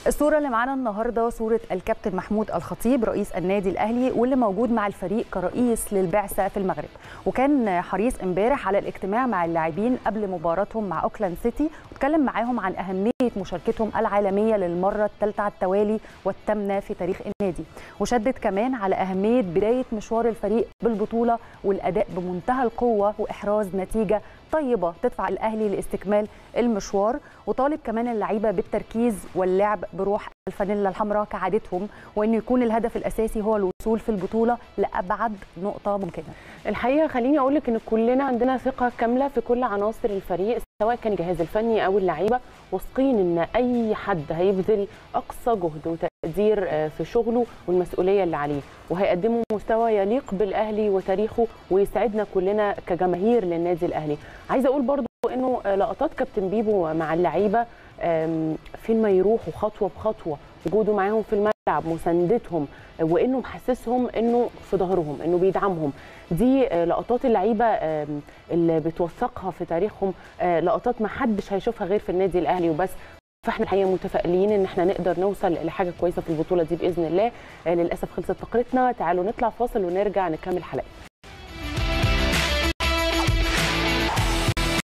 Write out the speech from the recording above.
الصورة اللي معانا النهاردة صورة الكابتن محمود الخطيب رئيس النادي الأهلي واللي موجود مع الفريق كرئيس للبعثة في المغرب وكان حريص امبارح على الاجتماع مع اللاعبين قبل مباراتهم مع أوكلاند سيتي واتكلم معاهم عن أهمية مشاركتهم العالمية للمرة الثالثة على التوالي والثامنة في تاريخ النادي وشدد كمان على أهمية بداية مشوار الفريق بالبطولة والأداء بمنتهى القوة وإحراز نتيجة طيبة تدفع الأهلي لاستكمال المشوار وطالب كمان اللعيبة بالتركيز واللعب بروح الفانيلا الحمراء كعادتهم وانه يكون الهدف الاساسي هو الوصول في البطوله لابعد نقطه ممكنه. الحقيقه خليني اقول لك ان كلنا عندنا ثقه كامله في كل عناصر الفريق سواء كان الجهاز الفني او اللعيبه واثقين ان اي حد هيبذل اقصى جهد وتقدير في شغله والمسؤوليه اللي عليه وهيقدموا مستوى يليق بالاهلي وتاريخه ويسعدنا كلنا كجماهير للنادي الاهلي. عايزه اقول برضو انه لقطات كابتن بيبو مع اللعيبه فين ما يروحوا خطوه بخطوه وجوده معاهم في الملعب مساندتهم وانه محسسهم انه في ظهرهم انه بيدعمهم دي لقطات اللعيبه اللي بتوثقها في تاريخهم لقطات ما حدش هيشوفها غير في النادي الاهلي وبس فاحنا الحقيقه متفائلين ان احنا نقدر نوصل لحاجه كويسه في البطوله دي باذن الله للاسف خلصت فقرتنا تعالوا نطلع فاصل ونرجع نكمل حلقتنا